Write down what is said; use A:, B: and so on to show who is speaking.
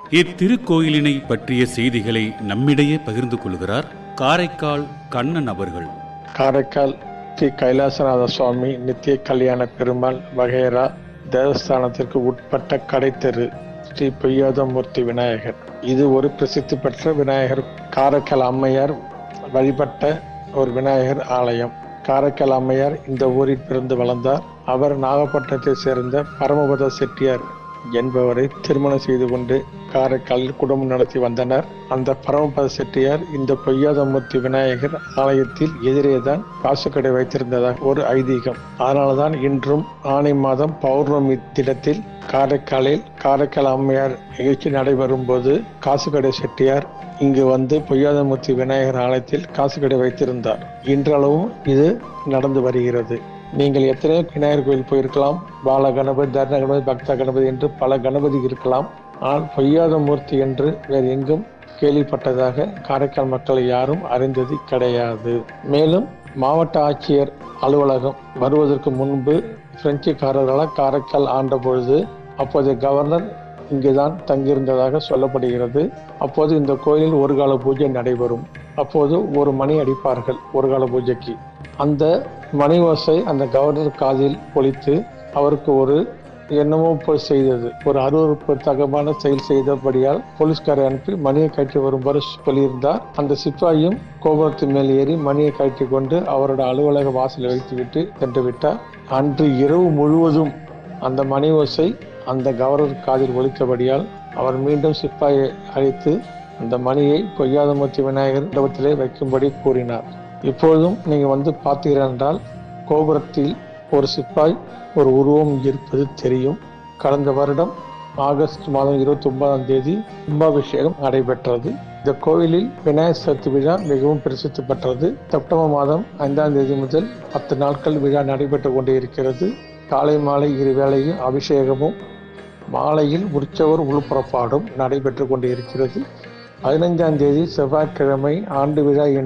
A: இத்திருக்கோயிலினை பற்றிய செய்திகளை நம்மிடையே பகிர்ந்து கொள்கிறார் காரைக்கால் கண்ணன் அவர்கள்
B: காரைக்கால் ஸ்ரீ கைலாசநாத சுவாமி நித்திய கல்யாண பெருமாள் வகைரா தேவஸ்தானத்திற்கு உட்பட்ட கடைத்தெரு ஸ்ரீ பொய்யாதமூர்த்தி விநாயகர் இது ஒரு பிரசித்தி பெற்ற விநாயகர் காரைக்கால் அம்மையார் வழிபட்ட ஒரு விநாயகர் ஆலயம் காரைக்கால் அம்மையார் இந்த ஊரில் பிறந்து வளர்ந்தார் அவர் நாகப்பட்டினத்தை சேர்ந்த பரமபத செட்டியார் என்பவரை திருமணம் செய்து கொண்டு காரைக்காலில் குடும்பம் நடத்தி வந்தனர் அந்த பரமபத செட்டியார் இந்த பொய்யாதமூர்த்தி விநாயகர் ஆலயத்தில் எதிரேதான் காசுக்கடை வைத்திருந்ததாக ஒரு ஐதீகம் அதனால்தான் இன்றும் ஆணி மாதம் பௌர்ணமி தினத்தில் காரைக்காலில் காரைக்கால் அம்மையார் நிகழ்ச்சி நடைபெறும் போது காசுக்கடை செட்டியார் இங்கு வந்து பொய்யாதமூர்த்தி விநாயகர் ஆலயத்தில் காசுக்கடை வைத்திருந்தார் இன்றளவும் இது நடந்து வருகிறது நீங்கள் எத்தனையோ விநாயகர் கோயில் போயிருக்கலாம் பால கணபதி தர்ண கணபதி பக்த கணபதி என்று பல கணபதி இருக்கலாம் ஆனால் பொய்யாத மூர்த்தி என்று வேறு எங்கும் கேள்விப்பட்டதாக காரைக்கால் மக்கள் யாரும் அறிந்தது கிடையாது மேலும் மாவட்ட ஆட்சியர் அலுவலகம் வருவதற்கு முன்பு பிரெஞ்சுக்காரர்களால் காரைக்கால் ஆண்ட பொழுது அப்போதைய கவர்னர் இங்குதான் தங்கியிருந்ததாக சொல்லப்படுகிறது அப்போது இந்த கோயிலில் ஒரு கால பூஜை நடைபெறும் அப்போது ஒரு மணி அடிப்பார்கள் ஒரு கால பூஜைக்கு அந்த மணி ஓசை அந்த கவர்னர் காதில் ஒலித்து அவருக்கு ஒரு என்னமோ போல் செய்தது ஒரு அருவறுப்பு தகமான செயல் செய்தபடியால் போலீஸ்காரை அனுப்பி மணியை கட்டி வருமாறு சொல்லியிருந்தார் அந்த சிப்பாயும் கோபுரத்தின் மேல் ஏறி மணியை கட்டி கொண்டு அவரோட அலுவலக வாசலை வைத்துவிட்டு சென்று விட்டார் அன்று இரவு முழுவதும் அந்த மணி ஓசை அந்த கவர்னர் காதில் ஒலித்தபடியால் அவர் மீண்டும் சிப்பாயை அழைத்து அந்த மணியை பொய்யாதமூர்த்தி விநாயகர் மண்டபத்திலே வைக்கும்படி கூறினார் இப்பொழுதும் நீங்க வந்து பார்த்தீர்கள் என்றால் கோபுரத்தில் ஒரு சிப்பாய் ஒரு உருவம் இருப்பது தெரியும் கடந்த வருடம் ஆகஸ்ட் மாதம் இருபத்தி ஒன்பதாம் தேதி கும்பாபிஷேகம் நடைபெற்றது இந்த கோவிலில் விநாயகர் சதுர்த்தி விழா மிகவும் பிரசித்தி பெற்றது செப்டம்பர் மாதம் ஐந்தாம் தேதி முதல் பத்து நாட்கள் விழா நடைபெற்று கொண்டே இருக்கிறது காலை மாலை இரு வேளையும் அபிஷேகமும் மாலையில் உற்சவர் உள்புறப்பாடும் நடைபெற்று கொண்டிருக்கிறது பதினைஞ்சாம் தேதி செவ்வாய்க்கிழமை ஆண்டு விழா